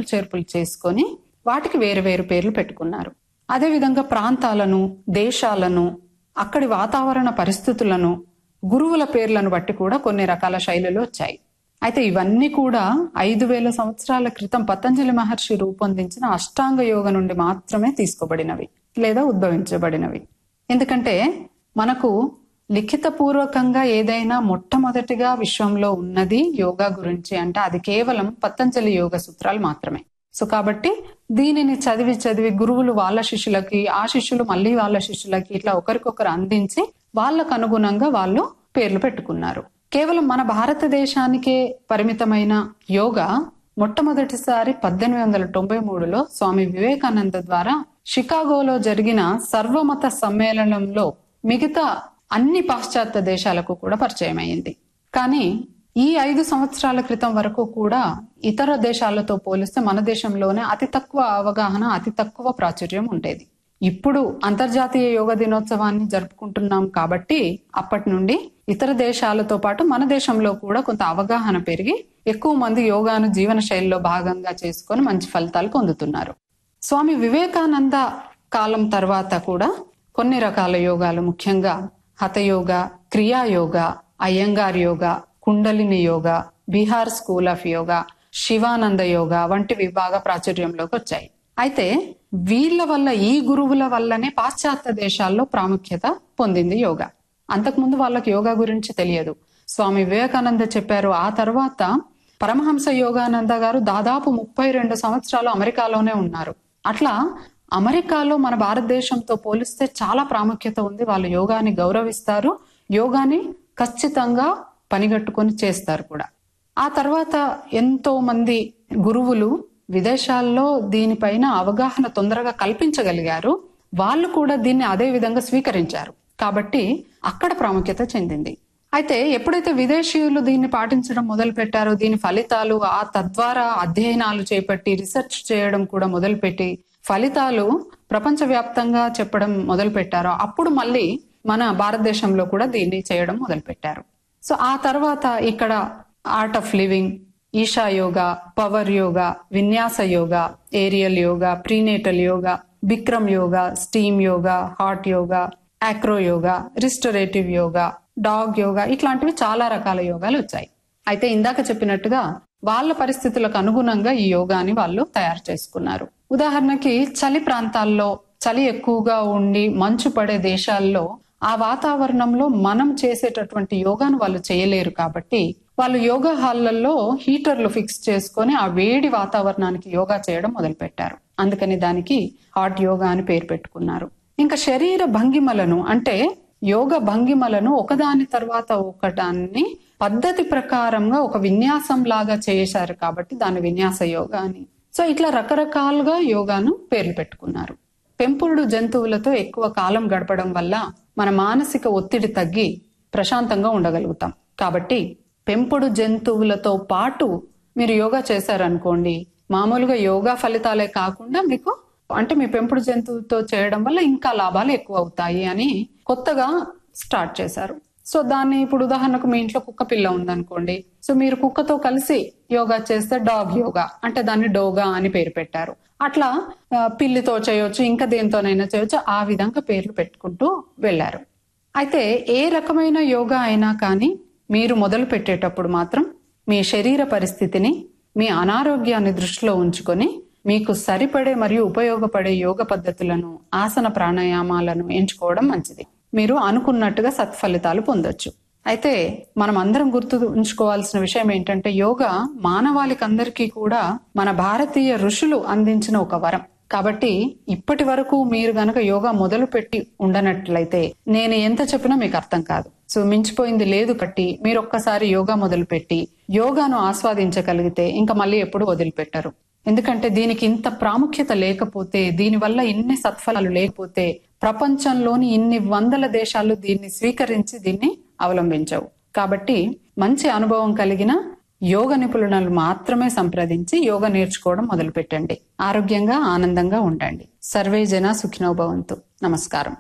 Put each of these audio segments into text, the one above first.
మార్పులు చేర్పులు చేసుకొని వాటికి వేరు వేరు పేర్లు పెట్టుకున్నారు అదేవిధంగా ప్రాంతాలను దేశాలను అక్కడి వాతావరణ పరిస్థితులను గురువుల పేర్లను బట్టి కూడా కొన్ని రకాల శైలులు వచ్చాయి అయితే ఇవన్నీ కూడా ఐదు వేల సంవత్సరాల క్రితం పతంజలి మహర్షి రూపొందించిన అష్టాంగ యోగ నుండి మాత్రమే తీసుకోబడినవి లేదా ఉద్భవించబడినవి ఎందుకంటే మనకు లిఖిత పూర్వకంగా ఏదైనా మొట్టమొదటిగా విశ్వంలో ఉన్నది యోగా గురించి అంటే అది కేవలం పతంజలి యోగ సూత్రాలు మాత్రమే సో కాబట్టి దీనిని చదివి చదివి గురువులు వాళ్ళ శిష్యులకి ఆ శిష్యులు మళ్ళీ వాళ్ళ శిష్యులకి ఇట్లా ఒకరికొకరు అందించి వాళ్ళకు అనుగుణంగా వాళ్ళు పేర్లు పెట్టుకున్నారు కేవలం మన భారతదేశానికే పరిమితమైన యోగా మొట్టమొదటిసారి పద్దెనిమిది వందల తొంభై మూడులో స్వామి వివేకానంద ద్వారా షికాగోలో జరిగిన సర్వమత సమ్మేళనంలో మిగతా అన్ని పాశ్చాత్య దేశాలకు కూడా పరిచయం అయింది కానీ ఈ ఐదు సంవత్సరాల క్రితం వరకు కూడా ఇతర దేశాలతో పోలిస్తే మన దేశంలోనే అతి తక్కువ అవగాహన అతి తక్కువ ప్రాచుర్యం ఉండేది ఇప్పుడు అంతర్జాతీయ యోగ దినోత్సవాన్ని జరుపుకుంటున్నాం కాబట్టి అప్పటి నుండి ఇతర దేశాలతో పాటు మన దేశంలో కూడా కొంత అవగాహన పెరిగి ఎక్కువ మంది యోగాను జీవన శైలిలో భాగంగా చేసుకొని మంచి ఫలితాలు పొందుతున్నారు స్వామి వివేకానంద కాలం తర్వాత కూడా కొన్ని రకాల యోగాలు ముఖ్యంగా హతయోగ క్రియాయోగ అయ్యంగార్ యోగా కుండలిని యోగా బీహార్ స్కూల్ ఆఫ్ యోగా శివానంద యోగా వంటివి బాగా ప్రాచుర్యంలోకి వచ్చాయి అయితే వీళ్ళ వల్ల ఈ గురువుల వల్లనే పాశ్చాత్య దేశాల్లో ప్రాముఖ్యత పొందింది యోగా అంతకుముందు వాళ్ళకి యోగా గురించి తెలియదు స్వామి వివేకానంద చెప్పారు ఆ తర్వాత పరమహంస యోగానంద గారు దాదాపు ముప్పై రెండు సంవత్సరాలు అమెరికాలోనే ఉన్నారు అట్లా అమెరికాలో మన భారతదేశంతో పోలిస్తే చాలా ప్రాముఖ్యత ఉంది వాళ్ళు యోగాని గౌరవిస్తారు యోగాని ఖచ్చితంగా పనిగట్టుకొని చేస్తారు కూడా ఆ తర్వాత ఎంతో మంది గురువులు విదేశాల్లో దీనిపైన అవగాహన తొందరగా కల్పించగలిగారు వాళ్ళు కూడా దీన్ని అదే విధంగా స్వీకరించారు కాబట్టి అక్కడ ప్రాముఖ్యత చెందింది అయితే ఎప్పుడైతే విదేశీయులు దీన్ని పాటించడం మొదలు పెట్టారో దీని ఫలితాలు ఆ తద్వారా అధ్యయనాలు చేపట్టి రీసెర్చ్ చేయడం కూడా మొదలుపెట్టి ఫలితాలు ప్రపంచవ్యాప్తంగా చెప్పడం మొదలు పెట్టారో అప్పుడు మళ్ళీ మన భారతదేశంలో కూడా దీన్ని చేయడం మొదలు పెట్టారు సో ఆ తర్వాత ఇక్కడ art of living Isha yoga power yoga vinyasa yoga aerial yoga prenatal yoga Bikram yoga steam yoga hot yoga acro yoga restorative yoga dog yoga ఇట్లాంటివి చాలా రకాల యోగాలు వచ్చాయి అయితే ఇందాక చెప్పినట్టుగా వాళ్ళ పరిస్థితులకు అనుగుణంగా ఈ యోగాని వాళ్ళు తయారు చేసుకున్నారు ఉదాహరణకి చలి ప్రాంతాల్లో చలి ఎక్కువగా ఉండి మంచు పడే దేశాల్లో ఆ వాతావరణంలో మనం చేసేటటువంటి యోగాను వాళ్ళు చేయలేరు కాబట్టి వాళ్ళు యోగా హాళ్లలో హీటర్లు ఫిక్స్ చేసుకొని ఆ వేడి వాతావరణానికి యోగా చేయడం మొదలు పెట్టారు అందుకని దానికి హాట్ యోగా అని పేరు పెట్టుకున్నారు ఇంకా శరీర భంగిమలను అంటే యోగ భంగిమలను ఒకదాని తర్వాత ఒకదాన్ని పద్ధతి ప్రకారంగా ఒక విన్యాసం లాగా చేశారు కాబట్టి దాని విన్యాస యోగా అని సో ఇట్లా రకరకాలుగా యోగాను పేర్లు పెట్టుకున్నారు పెంపుడు జంతువులతో ఎక్కువ కాలం గడపడం వల్ల మన మానసిక ఒత్తిడి తగ్గి ప్రశాంతంగా ఉండగలుగుతాం కాబట్టి పెంపుడు జంతువులతో పాటు మీరు యోగా చేశారనుకోండి మామూలుగా యోగా ఫలితాలే కాకుండా మీకు అంటే మీ పెంపుడు జంతువుతో చేయడం వల్ల ఇంకా లాభాలు ఎక్కువ అవుతాయి అని కొత్తగా స్టార్ట్ చేశారు సో దాన్ని ఇప్పుడు ఉదాహరణకు మీ ఇంట్లో కుక్క పిల్ల ఉందనుకోండి సో మీరు కుక్కతో కలిసి యోగా చేస్తే డాగ్ యోగా అంటే దాన్ని డోగా అని పేరు పెట్టారు అట్లా ఆ, పిల్లితో చేయొచ్చు ఇంకా దేంతోనైనా చేయొచ్చు ఆ విధంగా పేర్లు పెట్టుకుంటూ వెళ్ళారు అయితే ఏ రకమైన యోగా అయినా కానీ మీరు మొదలు పెట్టేటప్పుడు మాత్రం మీ శరీర పరిస్థితిని మీ అనారోగ్యాన్ని దృష్టిలో ఉంచుకొని మీకు సరిపడే మరియు ఉపయోగపడే యోగ పద్ధతులను ఆసన ప్రాణాయామాలను ఎంచుకోవడం మంచిది మీరు అనుకున్నట్టుగా సత్ఫలితాలు పొందొచ్చు అయితే మనం అందరం గుర్తు ఉంచుకోవాల్సిన విషయం ఏంటంటే యోగా మానవాళికి అందరికీ కూడా మన భారతీయ ఋషులు అందించిన ఒక వరం కాబట్టి ఇప్పటి వరకు మీరు గనక యోగా మొదలు పెట్టి ఉండనట్లయితే నేను ఎంత చెప్పినా మీకు అర్థం కాదు సో మించిపోయింది లేదు కట్టి మీరు ఒక్కసారి యోగా మొదలు పెట్టి యోగాను ఆస్వాదించగలిగితే ఇంకా మళ్ళీ ఎప్పుడు వదిలిపెట్టరు ఎందుకంటే దీనికి ఇంత ప్రాముఖ్యత లేకపోతే దీనివల్ల ఇన్ని సత్ఫలాలు లేకపోతే ప్రపంచంలోని ఇన్ని వందల దేశాలు దీన్ని స్వీకరించి దీన్ని అవలంబించవు కాబట్టి మంచి అనుభవం కలిగిన యోగ నిపుణులను మాత్రమే సంప్రదించి యోగా నేర్చుకోవడం మొదలు పెట్టండి ఆరోగ్యంగా ఆనందంగా ఉండండి సర్వే జన సుఖినోభవంతు నమస్కారం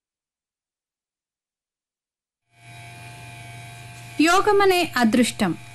యోగమనే అదృష్టం